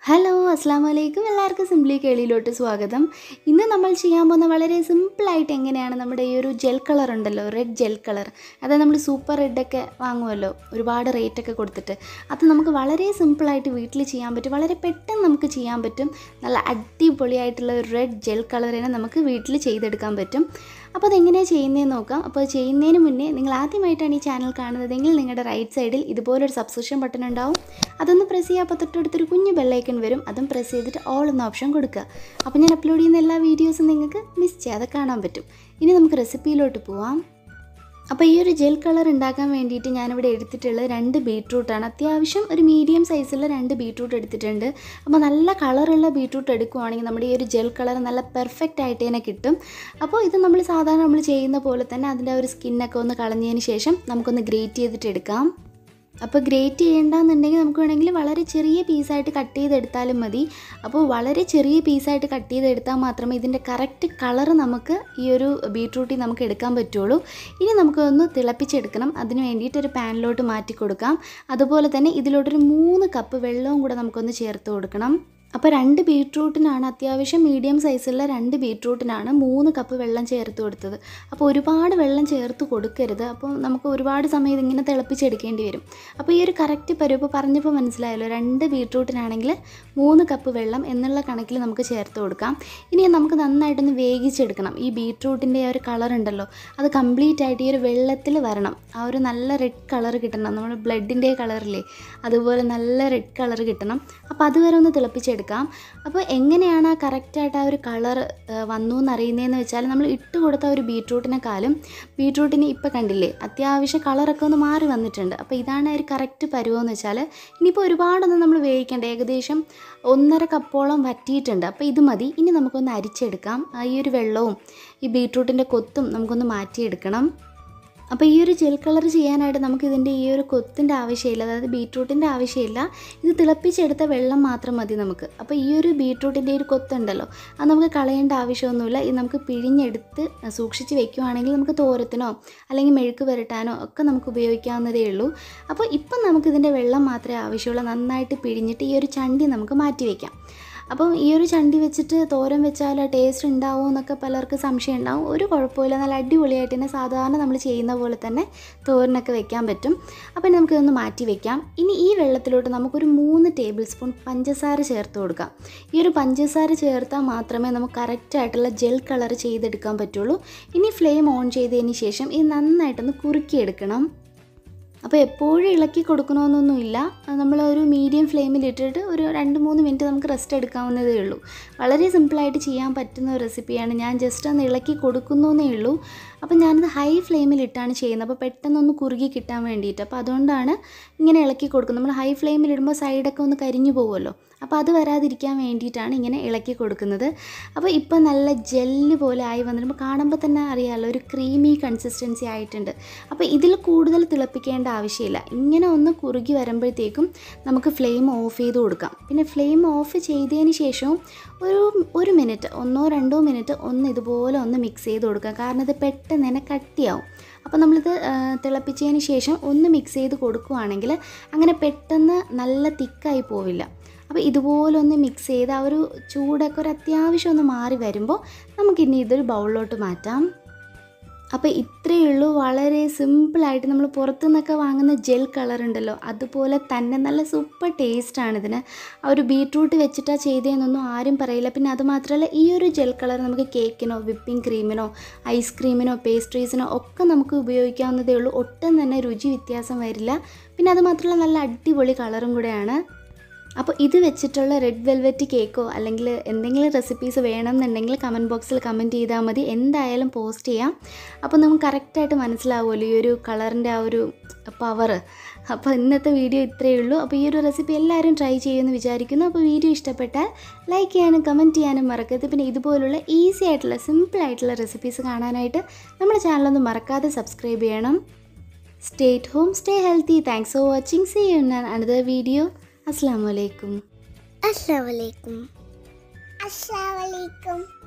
hello അസ്സാം വലൈക്കും എല്ലാവർക്കും സിംപ്ലി കേളിയിലോട്ട് സ്വാഗതം ഇന്ന് നമ്മൾ ചെയ്യാൻ പോകുന്ന വളരെ സിമ്പിളായിട്ട് എങ്ങനെയാണ് നമ്മുടെ ഈ ഒരു ജെൽ കളർ ഉണ്ടല്ലോ റെഡ് ജെൽ കളർ അതായത് നമ്മൾ സൂപ്പർ റെഡൊക്കെ വാങ്ങുമല്ലോ ഒരുപാട് റേറ്റൊക്കെ കൊടുത്തിട്ട് അത് നമുക്ക് വളരെ സിമ്പിളായിട്ട് വീട്ടിൽ ചെയ്യാൻ പറ്റും വളരെ പെട്ടെന്ന് നമുക്ക് ചെയ്യാൻ പറ്റും നല്ല അടിപൊളിയായിട്ടുള്ള ഒരു റെഡ് ജെൽ കളറിനെ നമുക്ക് വീട്ടിൽ ചെയ്തെടുക്കാൻ പറ്റും അപ്പോൾ അതെങ്ങനെയാണ് ചെയ്യുന്നതെന്ന് നോക്കാം അപ്പോൾ അത് ചെയ്യുന്നതിന് മുന്നേ നിങ്ങൾ ആദ്യമായിട്ടാണ് ഈ ചാനൽ കാണുന്നതെങ്കിൽ നിങ്ങളുടെ റൈറ്റ് സൈഡിൽ ഇതുപോലൊരു സബ്സ്ക്രിപ്ഷൻ ബട്ടൺ ഉണ്ടാവും അതൊന്ന് പ്രസ് ചെയ്യുക അപ്പോൾ തൊട്ടടുത്തൊരു കുഞ്ഞു ബെല്ലൈക്കൺ വരും അതും പ്രസ് ചെയ്തിട്ട് ഓൾ എന്ന ഓപ്ഷൻ കൊടുക്കുക അപ്പോൾ ഞാൻ അപ്ലോഡ് ചെയ്യുന്ന എല്ലാ വീഡിയോസും നിങ്ങൾക്ക് മിസ് ചെയ്യാതെ കാണാൻ പറ്റും ഇനി നമുക്ക് റെസിപ്പിയിലോട്ട് പോവാം അപ്പോൾ ഈ ഒരു ജെൽ കളർ ഉണ്ടാക്കാൻ വേണ്ടിയിട്ട് ഞാനിവിടെ എടുത്തിട്ടുള്ളത് രണ്ട് ബീട്രൂട്ടാണ് അത്യാവശ്യം ഒരു മീഡിയം സൈസുള്ള രണ്ട് ബീട്രൂട്ട് എടുത്തിട്ടുണ്ട് അപ്പോൾ നല്ല കളറുള്ള ബീട്രൂട്ട് എടുക്കുവാണെങ്കിൽ നമ്മുടെ ഈ ഒരു ജെൽ കളർ നല്ല പെർഫെക്റ്റ് ആയിട്ട് തന്നെ കിട്ടും അപ്പോൾ ഇത് നമ്മൾ സാധാരണ നമ്മൾ ചെയ്യുന്ന പോലെ തന്നെ അതിൻ്റെ ആ ഒരു സ്കിന്നൊക്കെ ഒന്ന് കളഞ്ഞതിന് ശേഷം നമുക്കൊന്ന് ഗ്രേറ്റ് ചെയ്തിട്ട് എടുക്കാം അപ്പോൾ ഗ്രേറ്റ് ചെയ്യേണ്ടെന്നുണ്ടെങ്കിൽ നമുക്ക് വേണമെങ്കിൽ വളരെ ചെറിയ പീസായിട്ട് കട്ട് ചെയ്തെടുത്താലും മതി അപ്പോൾ വളരെ ചെറിയ പീസായിട്ട് കട്ട് ചെയ്തെടുത്താൽ മാത്രമേ ഇതിൻ്റെ കറക്റ്റ് കളർ നമുക്ക് ഈ ഒരു ബീട്രൂട്ടിൽ നമുക്ക് എടുക്കാൻ പറ്റുള്ളൂ ഇനി നമുക്കൊന്ന് തിളപ്പിച്ചെടുക്കണം അതിന് വേണ്ടിയിട്ട് ഒരു പാനിലോട്ട് മാറ്റി കൊടുക്കാം അതുപോലെ തന്നെ ഇതിലോട്ടൊരു മൂന്ന് കപ്പ് വെള്ളവും കൂടെ നമുക്കൊന്ന് ചേർത്ത് കൊടുക്കണം അപ്പോൾ രണ്ട് ബീട്രൂട്ടിനാണ് അത്യാവശ്യം മീഡിയം സൈസുള്ള രണ്ട് ബീട്രൂട്ടിനാണ് മൂന്ന് കപ്പ് വെള്ളം ചേർത്ത് കൊടുത്തത് അപ്പോൾ ഒരുപാട് വെള്ളം ചേർത്ത് കൊടുക്കരുത് അപ്പോൾ നമുക്ക് ഒരുപാട് സമയം ഇതിങ്ങനെ തിളപ്പിച്ചെടുക്കേണ്ടി വരും അപ്പോൾ ഈ ഒരു കറക്റ്റ് പരുപ്പ് പറഞ്ഞപ്പോൾ മനസ്സിലായല്ലോ രണ്ട് ബീട്രൂട്ടിനാണെങ്കിൽ മൂന്ന് കപ്പ് വെള്ളം എന്നുള്ള കണക്കിൽ നമുക്ക് ചേർത്ത് കൊടുക്കാം ഇനി നമുക്ക് നന്നായിട്ടൊന്ന് വേവിച്ചെടുക്കണം ഈ ബീട്രൂട്ടിൻ്റെ ആ ഒരു കളർ ഉണ്ടല്ലോ അത് കംപ്ലീറ്റ് ആയിട്ട് ഈ ഒരു വെള്ളത്തിൽ വരണം ആ ഒരു നല്ല റെഡ് കളർ കിട്ടണം നമ്മുടെ ബ്ലഡിൻ്റെ കളറില്ലേ അതുപോലെ നല്ല റെഡ് കളർ കിട്ടണം അപ്പോൾ അതുവരെ ഒന്ന് തിളപ്പിച്ചെടുക്കാം അപ്പോൾ എങ്ങനെയാണ് ആ കറക്റ്റായിട്ട് ആ ഒരു കളർ വന്നു എന്ന് അറിയുന്നതെന്ന് വെച്ചാൽ നമ്മൾ ഇട്ട് കൊടുത്ത ഒരു ബീട്രൂട്ടിനെക്കാളും ബീട്രൂട്ടിന് ഇപ്പോൾ കണ്ടില്ലേ അത്യാവശ്യം കളറൊക്കെ ഒന്ന് മാറി വന്നിട്ടുണ്ട് അപ്പോൾ ഇതാണ് ഒരു കറക്റ്റ് പരുവമെന്ന് വെച്ചാൽ ഇനിയിപ്പോൾ ഒരുപാടൊന്നും നമ്മൾ വേവിക്കേണ്ട ഏകദേശം ഒന്നര കപ്പോളം വറ്റിയിട്ടുണ്ട് അപ്പോൾ ഇത് മതി ഇനി നമുക്കൊന്ന് അരിച്ചെടുക്കാം ആ ഈ ഒരു വെള്ളവും ഈ ബീട്രൂട്ടിൻ്റെ കൊത്തും നമുക്കൊന്ന് മാറ്റിയെടുക്കണം അപ്പോൾ ഈ ഒരു ജെൽ കളർ ചെയ്യാനായിട്ട് നമുക്ക് ഇതിൻ്റെ ഈ ഒരു കൊത്തിൻ്റെ ആവശ്യമില്ല അതായത് ബീട്രൂട്ടിൻ്റെ ആവശ്യമില്ല ഇത് തിളപ്പിച്ചെടുത്ത വെള്ളം മാത്രം മതി നമുക്ക് അപ്പോൾ ഈ ഒരു ബീട്രൂട്ടിൻ്റെ ഒരു കൊത്തുണ്ടല്ലോ അത് നമുക്ക് കളയേണ്ട ആവശ്യമൊന്നുമില്ല ഇത് നമുക്ക് പിഴിഞ്ഞെടുത്ത് സൂക്ഷിച്ച് വെക്കുവാണെങ്കിൽ നമുക്ക് തോരത്തിനോ അല്ലെങ്കിൽ മെഴുക്ക് പുരട്ടാനോ ഒക്കെ നമുക്ക് ഉപയോഗിക്കാവുന്നതേ ഉള്ളൂ അപ്പോൾ ഇപ്പം നമുക്കിതിൻ്റെ വെള്ളം മാത്രമേ ആവശ്യമുള്ളൂ നന്നായിട്ട് പിഴിഞ്ഞിട്ട് ഈ ഒരു ചണ്ടി നമുക്ക് മാറ്റി വയ്ക്കാം അപ്പം ഈ ഒരു ചണ്ടി വെച്ചിട്ട് തോരൻ വെച്ചാൽ ടേസ്റ്റ് ഉണ്ടാവുമോ എന്നൊക്കെ പലർക്ക് സംശയം ഉണ്ടാവും ഒരു കുഴപ്പമില്ല നല്ല അടിപൊളിയായിട്ട് തന്നെ സാധാരണ നമ്മൾ ചെയ്യുന്ന പോലെ തന്നെ തോരനൊക്കെ വെക്കാൻ പറ്റും അപ്പം നമുക്കിതൊന്ന് മാറ്റി വെക്കാം ഇനി ഈ വെള്ളത്തിലോട്ട് നമുക്കൊരു മൂന്ന് ടേബിൾ സ്പൂൺ പഞ്ചസാര ചേർത്ത് കൊടുക്കാം ഈ ഒരു പഞ്ചസാര ചേർത്താൽ മാത്രമേ നമുക്ക് കറക്റ്റായിട്ടുള്ള ജെൽ കളർ ചെയ്തെടുക്കാൻ പറ്റുള്ളൂ ഇനി ഫ്ലെയിം ഓൺ ചെയ്തതിന് ശേഷം ഇത് നന്നായിട്ടൊന്ന് കുറുക്കിയെടുക്കണം അപ്പോൾ എപ്പോഴും ഇളക്കി കൊടുക്കണമെന്നൊന്നുമില്ല നമ്മൾ ഒരു മീഡിയം ഫ്ലെയിമിൽ ഇട്ടിട്ട് ഒരു രണ്ട് മൂന്ന് മിനിറ്റ് നമുക്ക് റെസ്റ്റ് എടുക്കാവുന്നതേ ഉള്ളൂ വളരെ സിമ്പിളായിട്ട് ചെയ്യാൻ പറ്റുന്ന ഒരു റെസിപ്പിയാണ് ഞാൻ ജസ്റ്റ് ഒന്ന് ഇളക്കി കൊടുക്കുന്നേ ഉള്ളൂ അപ്പോൾ ഞാനിത് ഹൈ ഫ്ലെയിമിലിട്ടാണ് ചെയ്യുന്നത് അപ്പോൾ പെട്ടെന്നൊന്ന് കുറുകി കിട്ടാൻ വേണ്ടിയിട്ട് അപ്പോൾ അതുകൊണ്ടാണ് ഇങ്ങനെ ഇളക്കി കൊടുക്കുന്നത് നമ്മൾ ഹൈ ഫ്ലെയിമിൽ ഇടുമ്പോൾ സൈഡൊക്കെ ഒന്ന് കരിഞ്ഞു പോകുമല്ലോ അപ്പോൾ അത് വരാതിരിക്കാൻ വേണ്ടിയിട്ടാണ് ഇങ്ങനെ ഇളക്കി കൊടുക്കുന്നത് അപ്പോൾ ഇപ്പോൾ നല്ല ജെല്ല് പോലെ ആയി വന്നിട്ട് കാണുമ്പോൾ തന്നെ അറിയാമല്ലോ ഒരു ക്രീമി കൺസിസ്റ്റൻസി ആയിട്ടുണ്ട് അപ്പോൾ ഇതിൽ കൂടുതൽ തിളപ്പിക്കേണ്ട ആവശ്യമില്ല ഇങ്ങനെ ഒന്ന് കുറുകി വരുമ്പോഴത്തേക്കും നമുക്ക് ഫ്ലെയിം ഓഫ് ചെയ്ത് കൊടുക്കാം പിന്നെ ഫ്ലെയിം ഓഫ് ചെയ്തതിന് ശേഷവും ഒരു ഒരു മിനിറ്റ് ഒന്നോ രണ്ടോ മിനിറ്റ് ഒന്ന് ഇതുപോലെ ഒന്ന് മിക്സ് ചെയ്ത് കൊടുക്കുക കാരണം ഇത് പെട്ടെന്ന് തന്നെ കട്ടിയാവും അപ്പോൾ നമ്മളിത് തിളപ്പിച്ചതിന് ശേഷം ഒന്ന് മിക്സ് ചെയ്ത് കൊടുക്കുവാണെങ്കിൽ അങ്ങനെ പെട്ടെന്ന് നല്ല തിക്കായി പോവില്ല അപ്പോൾ ഇതുപോലെ ഒന്ന് മിക്സ് ചെയ്ത് ആ ഒരു ചൂടൊക്കെ ഒരു അത്യാവശ്യം ഒന്ന് മാറി വരുമ്പോൾ നമുക്കിനി ഇതൊരു ബൗളിലോട്ട് മാറ്റാം അപ്പോൾ ഇത്രയേ ഉള്ളൂ വളരെ സിമ്പിളായിട്ട് നമ്മൾ പുറത്തു നിന്നൊക്കെ വാങ്ങുന്ന ജെൽ കളർ ഉണ്ടല്ലോ അതുപോലെ തന്നെ നല്ല സൂപ്പർ ടേസ്റ്റാണ് ഇതിന് ആ ഒരു ബീട്രൂട്ട് വെച്ചിട്ടാണ് ചെയ്തതെന്നൊന്നും ആരും പറയില്ല പിന്നെ അതുമാത്രമല്ല ഈ ഒരു ജെൽ കളർ നമുക്ക് കേക്കിനോ വിപ്പിംഗ് ക്രീമിനോ ഐസ്ക്രീമിനോ പേസ്ട്രീസിനോ ഒക്കെ നമുക്ക് ഉപയോഗിക്കാവുന്നതേ ഉള്ളൂ ഒട്ടും തന്നെ രുചി വ്യത്യാസം വരില്ല പിന്നെ അതുമാത്രമല്ല നല്ല അടിപൊളി കളറും കൂടെയാണ് അപ്പോൾ ഇത് വെച്ചിട്ടുള്ള റെഡ് വെൽവെറ്റ് കേക്കോ അല്ലെങ്കിൽ എന്തെങ്കിലും റെസിപ്പീസ് വേണമെന്നുണ്ടെങ്കിൽ കമൻറ്റ് ബോക്സിൽ കമൻറ്റ് ചെയ്താൽ മതി എന്തായാലും പോസ്റ്റ് ചെയ്യാം അപ്പോൾ നമുക്ക് കറക്റ്റായിട്ട് മനസ്സിലാവുമല്ലോ ഈ ഒരു കളറിൻ്റെ ആ ഒരു പവർ അപ്പോൾ ഇന്നത്തെ വീഡിയോ ഇത്രയേ ഉള്ളൂ അപ്പോൾ ഈ ഒരു റെസിപ്പി എല്ലാവരും ട്രൈ ചെയ്യുമെന്ന് വിചാരിക്കുന്നു അപ്പോൾ വീഡിയോ ഇഷ്ടപ്പെട്ടാൽ ലൈക്ക് ചെയ്യാനും കമൻറ്റ് ചെയ്യാനും മറക്കരുത് പിന്നെ ഇതുപോലുള്ള ഈസി ആയിട്ടുള്ള സിമ്പിൾ ആയിട്ടുള്ള റെസിപ്പീസ് കാണാനായിട്ട് നമ്മുടെ ചാനലൊന്ന് മറക്കാതെ സബ്സ്ക്രൈബ് ചെയ്യണം stay at home stay healthy thanks for watching see you in another video അസ്സാം വലൈക്കും അസ്സലാമലൈക്കും അസ്സലാമലൈക്കും